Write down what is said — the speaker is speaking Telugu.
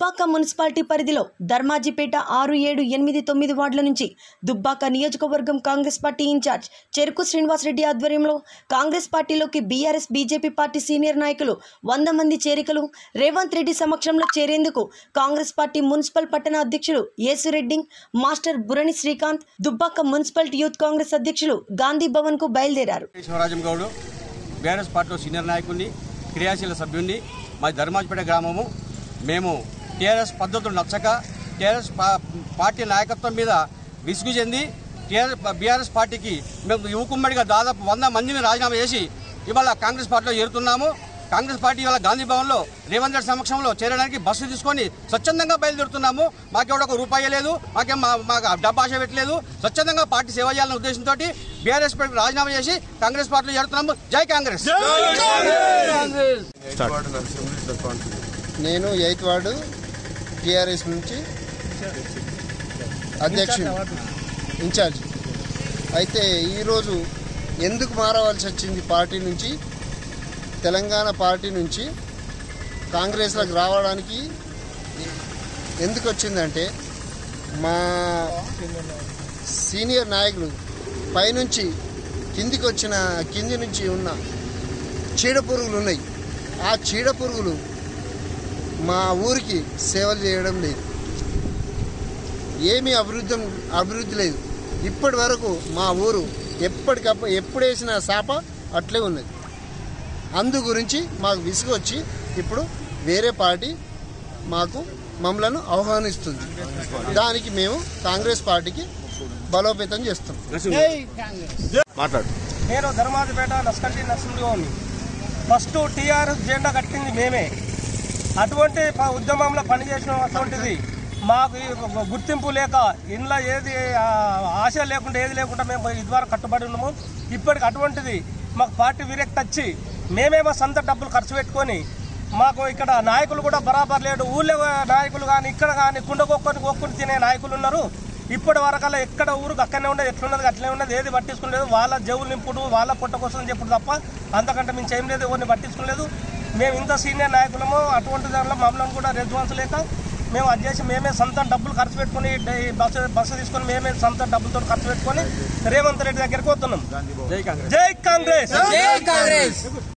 దుబ్బాక మున్సిపాలిటీ పరిధిలో ధర్మాజిపేట ఆరు ఏడు ఎనిమిది తొమ్మిది వార్డుల నుంచి దుబ్బాక నియోజకవర్గం కాంగ్రెస్ పార్టీ ఇన్ఛార్జ్ చెరుకు శ్రీనివాసరెడ్డి ఆధ్వర్యంలో కాంగ్రెస్ పార్టీలోకి బీఆర్ఎస్ బీజేపీ పార్టీ సీనియర్ నాయకులు వంద మంది చేరికలు రేవంత్ రెడ్డి సమక్షంలో చేరేందుకు కాంగ్రెస్ పార్టీ మున్సిపల్ పట్టణ అధ్యక్షులు Yesureddy master Burani Srikanth Dubbaka municipal youth Congress అధ్యక్షులు గాంధీ భవన్ కు బయలుదేరారు శివరాజం గౌడ్ బీఆర్ఎస్ పార్టీలో సీనియర్ నాయకుడిని క్రియాశీల సభ్యుడిని మాది ధర్మాజిపేట గ్రామము మేము టీఆర్ఎస్ పద్ధతులు నచ్చక టీఆర్ఎస్ పా- పార్టీ నాయకత్వం మీద విసుగు చెంది టీఆర్ఎస్ బీఆర్ఎస్ పార్టీకి మేము యువకుమ్మడిగా దాదాపు వంద మందిని రాజీనామా చేసి ఇవాళ కాంగ్రెస్ పార్టీలో చేరుతున్నాము కాంగ్రెస్ పార్టీ ఇవాళ గాంధీ భవన్లో రేవంత్ రెడ్డి సమక్షంలో చేరడానికి బస్సు తీసుకొని స్వచ్ఛందంగా బయలుదేరుతున్నాము మాకెవడ ఒక రూపాయి లేదు మాకేం మా- మాకు డబ్బు ఆశ పెట్టలేదు స్వచ్ఛందంగా పార్టీ సేవ చేయాలనే ఉద్దేశంతో బీఆర్ఎస్ పార్టీ రాజీనామా చేసి కాంగ్రెస్ పార్టీలో చేరుతున్నాము జై కాంగ్రెస్ నేను ఎయిత్ వార్డు టీఆర్ఎస్ నుంచి అధ్యక్షుడు ఇన్ఛార్జ్ అయితే ఈరోజు ఎందుకు మారవలసి వచ్చింది పార్టీ నుంచి తెలంగాణ పార్టీ నుంచి కాంగ్రెస్లోకి రావడానికి ఎందుకు వచ్చిందంటే మా సీనియర్ నాయకులు పైనుంచి కిందికి వచ్చిన కింది నుంచి ఉన్న చీడ పురుగులు ఉన్నాయి ఆ చీడ పురుగులు మా ఊరికి సేవలు చేయడం లేదు ఏమీ అభివృద్ధి అభివృద్ధి లేదు ఇప్పటి వరకు మా ఊరు ఎప్పటికప్పుడు ఎప్పుడు వేసిన శాప అట్లే ఉన్నది అందు గురించి మాకు విసుగు వచ్చి ఇప్పుడు వేరే పార్టీ మాకు మమ్మలను ఆహ్వానిస్తుంది దానికి మేము కాంగ్రెస్ పార్టీకి బలోపేతం చేస్తున్నాం మాట్లాడు నేను ధర్మాజిపేట నస్కంటి నరసింహగౌని ఫస్ట్ టీఆర్ఎస్ జెండా కట్టింది మేమే అటువంటి ప- ఉద్యమంలో పనిచేసిన అటువంటిది మాకు ఈ గుర్తింపు లేక ఇంట్లో ఏది ఆ, ఆశ లేకుండా ఏది లేకుండా మేము ఇదివరకు కట్టుబడి ఉన్నాము ఇప్పటికి అటువంటిది మాకు పార్టీ విరక్తి వచ్చి మేమే మా సొంత డబ్బులు ఖర్చు పెట్టుకొని మాకు ఇక్కడ నాయకులు కూడా బరాబర్ లేడు ఊళ్ళో నాయకులు కానీ ఇక్కడ కానీ కుండకొక్కని కొక్కుని తినే నాయకులు ఉన్నారు ఇప్పటి వరకల్లా ఎక్కడ ఊరికి అక్కడనే ఉండేది ఎట్లున్నది అట్లనే ఉన్నది ఏది పట్టించుకోలేదు వాళ్ళ జవులు నింపుడు వాళ్ళ పొట్ట కోసం చెప్పుడు తప్ప అంతకంటే మేము చేయలేదు లేదు ఎవరిని పట్టించుకోలేదు మేము ఇంత సీనియర్ నాయకులము అటువంటి దానిలో మమ్మల్ని కూడా రెస్పాన్స్ లేక మేము అది చేసి మేమే సొంత డబ్బులు ఖర్చు పెట్టుకుని డై- బస్సు బస్సు తీసుకొని మేమే సొంత డబ్బులతో ఖర్చు పెట్టుకొని రేవంత్ రెడ్డి దగ్గరికి వస్తున్నాం జై కాంగ్రెస్ జై కాంగ్రెస్ జై కాంగ్రెస్